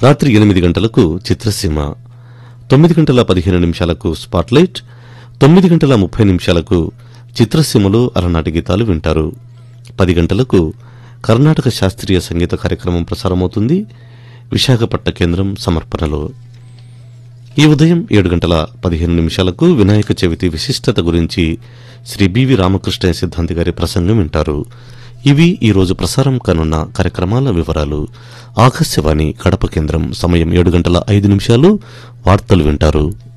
రాత్రి ఎనిమిది గంటలకు చిత్రసీమ తొమ్మిది గంటల పదిహేను నిమిషాలకు స్పాట్లైట్ తొమ్మిది గంటల ముప్పై నిమిషాలకు చిత్రసీమలో అలనాటి గీతాలు వింటారు పది గంటలకు కర్ణాటక శాస్త్రీయ సంగీత కార్యక్రమం ప్రసారమవుతుంది విశాఖపట్న కేంద్రం సమర్పణలో ఈ ఉదయం ఏడు గంటల పదిహేను నిమిషాలకు వినాయక చవితి విశిష్టత గురించి శ్రీ బివి రామకృష్ణ సిద్ధాంతి గారి ప్రసంగం వింటారు ఇవి ఈ రోజు ప్రసారం కానున్న కార్యక్రమాల వివరాలు ఆకాశవాణి కడప కేంద్రం సమయం ఏడు గంటల ఐదు నిమిషాలు వార్తలు వింటారు